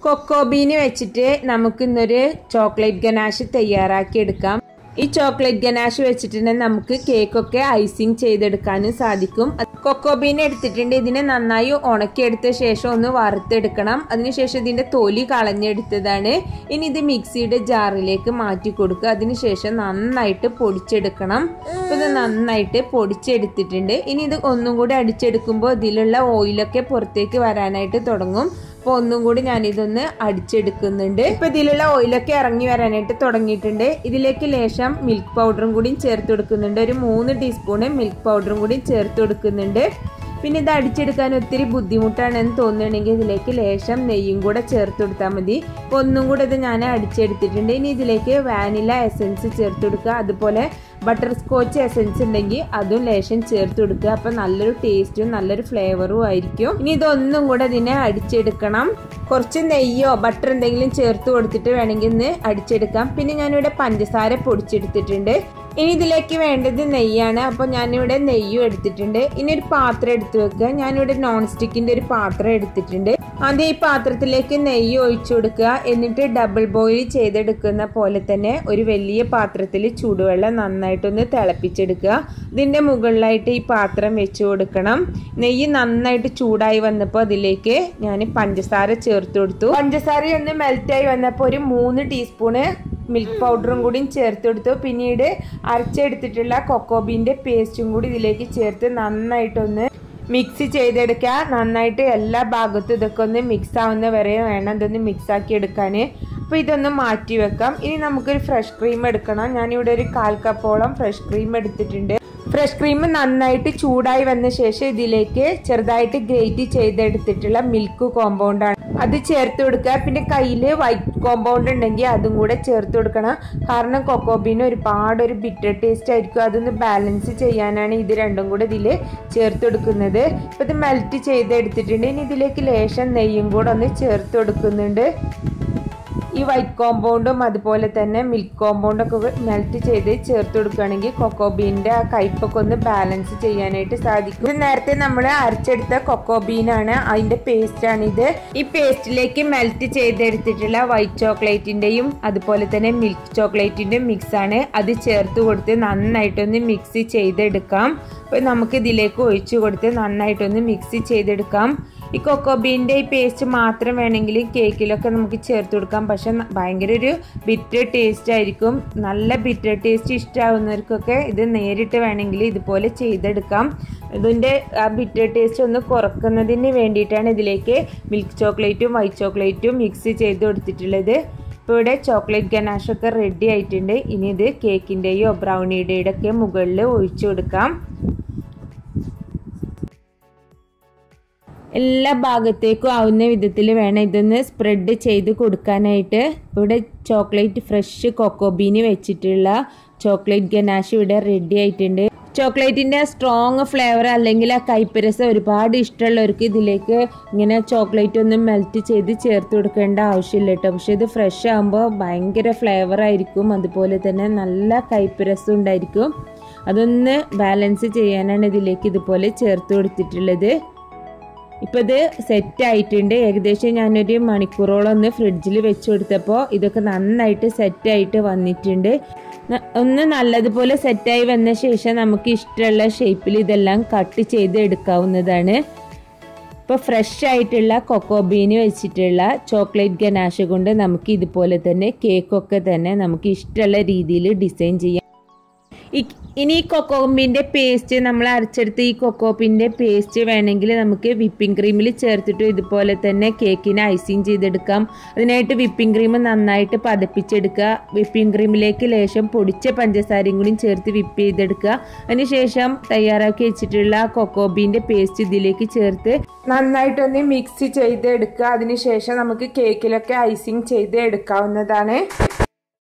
കൊക്കോബീന് വെച്ചിട്ട് നമുക്ക് ഇന്നൊരു ചോക്ലേറ്റ് ഗനാഷ് തയ്യാറാക്കി എടുക്കാം ഈ ചോക്ലേറ്റ് ഗനാഷ് വെച്ചിട്ടുണ്ടെങ്കിൽ നമുക്ക് കേക്കൊക്കെ ഐസിങ് ചെയ്തെടുക്കാനും സാധിക്കും കൊക്കോബീൻ എടുത്തിട്ടുണ്ട് ഇതിനെ നന്നായി ഉണക്കിയെടുത്ത ശേഷം ഒന്ന് വറുത്തെടുക്കണം അതിനുശേഷം ഇതിന്റെ തൊലി കളഞ്ഞെടുത്തതാണ് ഇനി ഇത് മിക്സിയുടെ ജാറിലേക്ക് മാറ്റി കൊടുക്കുക അതിനുശേഷം നന്നായിട്ട് പൊടിച്ചെടുക്കണം ഇപ്പൊ ഇത് നന്നായിട്ട് പൊടിച്ചെടുത്തിട്ടുണ്ട് ഇനി ഇത് ഒന്നും കൂടി അടിച്ചെടുക്കുമ്പോൾ ഇതിലുള്ള ഓയിലൊക്കെ പുറത്തേക്ക് വരാനായിട്ട് തുടങ്ങും അപ്പോൾ ഒന്നും കൂടി ഞാനിതൊന്ന് അടിച്ചെടുക്കുന്നുണ്ട് ഇപ്പൊ ഇതിലുള്ള ഓയിലൊക്കെ ഇറങ്ങി വരാനായിട്ട് തുടങ്ങിയിട്ടുണ്ട് ഇതിലേക്ക് ലേശം മിൽക്ക് പൗഡറും കൂടി ചേർത്ത് കൊടുക്കുന്നുണ്ട് ഒരു മൂന്ന് ടീസ്പൂണ് മിൽക്ക് പൗഡറും കൂടി ചേർത്ത് കൊടുക്കുന്നുണ്ട് പിന്നെ ഇത് അടിച്ചെടുക്കാൻ ഒത്തിരി ബുദ്ധിമുട്ടാണെന്ന് തോന്നുകയാണെങ്കിൽ ഇതിലേക്ക് ലേശം നെയ്യും കൂടെ ചേർത്ത് കൊടുത്താൽ മതി അപ്പോൾ ഒന്നും കൂടെ ഇത് ഞാൻ അടിച്ചെടുത്തിട്ടുണ്ട് ഇനി ഇതിലേക്ക് വാനില എസൻസ് ചേർത്ത് കൊടുക്കുക അതുപോലെ ബട്ടർ സ്കോച്ച് എസൻസ് ഉണ്ടെങ്കിൽ അതും ലേശം ചേർത്ത് കൊടുക്കുക അപ്പം നല്ലൊരു ടേസ്റ്റും നല്ലൊരു ഫ്ലേവറും ആയിരിക്കും ഇനി ഇതൊന്നും കൂടെ ഇതിനെ അടിച്ചെടുക്കണം കുറച്ച് നെയ്യോ ബട്ടർ എന്തെങ്കിലും ചേർത്ത് കൊടുത്തിട്ട് വേണമെങ്കിൽ ഇന്ന് അടിച്ചെടുക്കാം പിന്നെ ഞാനിവിടെ പഞ്ചസാര പൊടിച്ചെടുത്തിട്ടുണ്ട് ഇനി ഇതിലേക്ക് വേണ്ടത് നെയ്യാണ് അപ്പോൾ ഞാനിവിടെ നെയ്യും എടുത്തിട്ടുണ്ട് ഇനി ഒരു പാത്രം എടുത്തു വെക്കുക ഞാനിവിടെ നോൺ സ്റ്റിക്കിന്റെ ഒരു പാത്രം എടുത്തിട്ടുണ്ട് ആദ്യം ഈ പാത്രത്തിലേക്ക് നെയ്യ് ഒഴിച്ചു കൊടുക്കുക എന്നിട്ട് ഡബിൾ ബോയിൽ ചെയ്തെടുക്കുന്ന പോലെ തന്നെ ഒരു വലിയ പാത്രത്തിൽ ചൂടുവെള്ളം നന്നായിട്ടൊന്ന് തിളപ്പിച്ചെടുക്കുക ഇതിന്റെ മുകളിലായിട്ട് ഈ പാത്രം വെച്ച് കൊടുക്കണം നെയ്യ് നന്നായിട്ട് ചൂടായി വന്നപ്പോൾ അതിലേക്ക് ഞാൻ പഞ്ചസാര ചേർത്ത് കൊടുത്തു പഞ്ചസാര ഒന്ന് മെൽറ്റായി വന്നപ്പോൾ ഒരു മൂന്ന് ടീസ്പൂണ് മിൽക്ക് പൗഡറും കൂടി ചേർത്ത് കൊടുത്തു പിന്നീട് അരച്ചെടുത്തിട്ടുള്ള കൊക്കോബീൻ്റെ പേസ്റ്റും കൂടി ഇതിലേക്ക് ചേർത്ത് നന്നായിട്ടൊന്ന് മിക്സ് ചെയ്തെടുക്കുക നന്നായിട്ട് എല്ലാ ഭാഗത്തും ഇതൊക്കെ ഒന്ന് മിക്സ് ആവുന്ന വരെ വേണം ഇതൊന്ന് മിക്സ് ആക്കി എടുക്കാൻ അപ്പോൾ ഇതൊന്ന് മാറ്റി വെക്കാം ഇനി നമുക്കൊരു ഫ്രഷ് ക്രീം എടുക്കണം ഞാനിവിടെ ഒരു കാൽ കപ്പോളം ഫ്രഷ് ക്രീം എടുത്തിട്ടുണ്ട് ഫ്രഷ് ക്രീം നന്നായിട്ട് ചൂടായി വന്ന ശേഷം ഇതിലേക്ക് ചെറുതായിട്ട് ഗ്രേറ്റ് ചെയ്തെടുത്തിട്ടുള്ള മിൽക്ക് കോമ്പൗണ്ടാണ് അത് ചേർത്ത് കൊടുക്കുക പിന്നെ കയ്യിൽ വൈറ്റ് കോമ്പൗണ്ട് ഉണ്ടെങ്കിൽ അതും കൂടെ ചേർത്ത് കൊടുക്കണം കാരണം കൊക്കോബീന് ഒരുപാട് ഒരു ബിറ്റർ ടേസ്റ്റ് ആയിരിക്കും അതൊന്ന് ബാലൻസ് ചെയ്യാനാണ് ഇത് രണ്ടും കൂടെ ഇതിൽ ചേർത്ത് കൊടുക്കുന്നത് ഇപ്പം ഇത് മെൽറ്റ് ചെയ്തെടുത്തിട്ടുണ്ട് ഇനി ഇതിലേക്ക് ലേശം നെയ്യും കൂടെ ഒന്ന് ചേർത്ത് കൊടുക്കുന്നുണ്ട് ഈ വൈറ്റ് കോമ്പൗണ്ടും അതുപോലെ തന്നെ മിൽക്ക് കോമ്പൗണ്ടും ഒക്കെ മെൽറ്റ് ചെയ്ത് ചേർത്ത് കൊടുക്കുകയാണെങ്കിൽ കൊക്കോ ബീനിന്റെ ആ കയ്പൊക്കെ ഒന്ന് ബാലൻസ് ചെയ്യാനായിട്ട് സാധിക്കും ഇത് നേരത്തെ നമ്മൾ അരച്ചെടുത്ത കൊക്കോ ബീനാണ് അതിന്റെ പേസ്റ്റ് ആണ് ഇത് ഈ പേസ്റ്റിലേക്ക് മെൽറ്റ് ചെയ്തെടുത്തിട്ടുള്ള വൈറ്റ് ചോക്ലേറ്റിന്റെയും അതുപോലെ തന്നെ മിൽക്ക് ചോക്ലേറ്റിന്റെയും മിക്സ് ആണ് അത് ചേർത്ത് കൊടുത്ത് നന്നായിട്ടൊന്ന് മിക്സ് ചെയ്തെടുക്കാം അപ്പോൾ നമുക്ക് ഇതിലേക്ക് ഒഴിച്ചു കൊടുത്ത് നന്നായിട്ടൊന്ന് മിക്സ് ചെയ്തെടുക്കാം ഈ കൊക്കോ ബീൻ്റെ ഈ പേസ്റ്റ് മാത്രം വേണമെങ്കിൽ കേക്കിലൊക്കെ നമുക്ക് ചേർത്ത് കൊടുക്കാം പക്ഷെ ഭയങ്കര ഒരു ബിറ്റർ ടേസ്റ്റ് ആയിരിക്കും നല്ല ബിറ്റർ ടേസ്റ്റ് ഇഷ്ടമാവുന്നവർക്കൊക്കെ ഇത് നേരിട്ട് വേണമെങ്കിൽ ഇതുപോലെ ചെയ്തെടുക്കാം ഇതിൻ്റെ ആ ബിറ്റർ ടേസ്റ്റ് ഒന്ന് കുറക്കുന്നതിന് വേണ്ടിയിട്ടാണ് ഇതിലേക്ക് മിൽക്ക് ചോക്ലേറ്റും വൈറ്റ് ചോക്ലേറ്റും മിക്സ് ചെയ്ത് കൊടുത്തിട്ടുള്ളത് ഇപ്പോൾ ഇവിടെ ചോക്ലേറ്റ് ഗനാഷൊക്കെ റെഡി ആയിട്ടുണ്ട് ഇനി ഇത് കേക്കിൻ്റെയോ ബ്രൗണിയുടെയോ ഒക്കെ മുകളിൽ ഒഴിച്ചു കൊടുക്കാം എല്ലാ ഭാഗത്തേക്കും ആവുന്ന വിധത്തിൽ വേണം ഇതൊന്ന് സ്പ്രെഡ് ചെയ്ത് കൊടുക്കാനായിട്ട് ഇവിടെ ചോക്ലേറ്റ് ഫ്രഷ് കൊക്കോബീന് വെച്ചിട്ടുള്ള ചോക്ലേറ്റ് ഗനാഷ് ഇവിടെ റെഡി ആയിട്ടുണ്ട് ചോക്ലേറ്റിൻ്റെ സ്ട്രോങ് ഫ്ലേവർ അല്ലെങ്കിൽ ആ കൈപ്പരസം ഒരുപാട് ഇഷ്ടമുള്ളവർക്ക് ഇതിലേക്ക് ഇങ്ങനെ ചോക്ലേറ്റ് ഒന്നും മെൽറ്റ് ചെയ്ത് ചേർത്ത് കൊടുക്കേണ്ട ആവശ്യമില്ല കേട്ടോ പക്ഷെ ഇത് ഫ്രഷ് ആകുമ്പോൾ ഭയങ്കര ഫ്ലേവർ ആയിരിക്കും അതുപോലെ തന്നെ നല്ല കൈപ്പരസം ഉണ്ടായിരിക്കും അതൊന്ന് ബാലൻസ് ചെയ്യാനാണ് ഇതിലേക്ക് ഇതുപോലെ ചേർത്ത് കൊടുത്തിട്ടുള്ളത് ഇപ്പം ഇത് സെറ്റ് ആയിട്ടുണ്ട് ഏകദേശം ഞാനൊരു മണിക്കൂറോളം ഒന്ന് ഫ്രിഡ്ജിൽ വെച്ച് കൊടുത്തപ്പോൾ ഇതൊക്കെ നന്നായിട്ട് സെറ്റായിട്ട് വന്നിട്ടുണ്ട് ഒന്ന് നല്ലതുപോലെ സെറ്റായി വന്ന ശേഷം നമുക്ക് ഇഷ്ടമുള്ള ഷേപ്പിൽ ഇതെല്ലാം കട്ട് ചെയ്ത് എടുക്കാവുന്നതാണ് ഇപ്പോൾ ഫ്രഷ് ആയിട്ടുള്ള കൊക്കോബീന് വെച്ചിട്ടുള്ള ചോക്ലേറ്റ് ഗനാഷ് കൊണ്ട് നമുക്ക് ഇതുപോലെ തന്നെ കേക്കൊക്കെ തന്നെ നമുക്ക് ഇഷ്ടമുള്ള രീതിയിൽ ഡിസൈൻ ചെയ്യാം ഇനി ഈ കൊക്കോമ്പിൻ്റെ പേസ്റ്റ് നമ്മൾ അരച്ചെടുത്ത് ഈ കൊക്കോപ്പിൻ്റെ പേസ്റ്റ് വേണമെങ്കിൽ നമുക്ക് വിപ്പിംഗ് ക്രീമിൽ ചേർത്തിട്ട് ഇതുപോലെ തന്നെ കേക്കിന് ഐസിങ് ചെയ്തെടുക്കാം അതിനായിട്ട് വിപ്പിംഗ് ക്രീം നന്നായിട്ട് പതപ്പിച്ചെടുക്കുക വിപ്പിംഗ് ക്രീമിലേക്ക് ലേശം പൊടിച്ച പഞ്ചസാരയും കൂടി ചേർത്ത് വിപ്പ് ചെയ്തെടുക്കുക അതിനുശേഷം തയ്യാറാക്കി വെച്ചിട്ടുള്ള കൊക്കോബീൻ്റെ പേസ്റ്റ് ഇതിലേക്ക് ചേർത്ത് നന്നായിട്ടൊന്ന് മിക്സ് ചെയ്തെടുക്കുക അതിനുശേഷം നമുക്ക് കേക്കിലൊക്കെ ഐസിങ് ചെയ്ത് എടുക്കാവുന്നതാണ്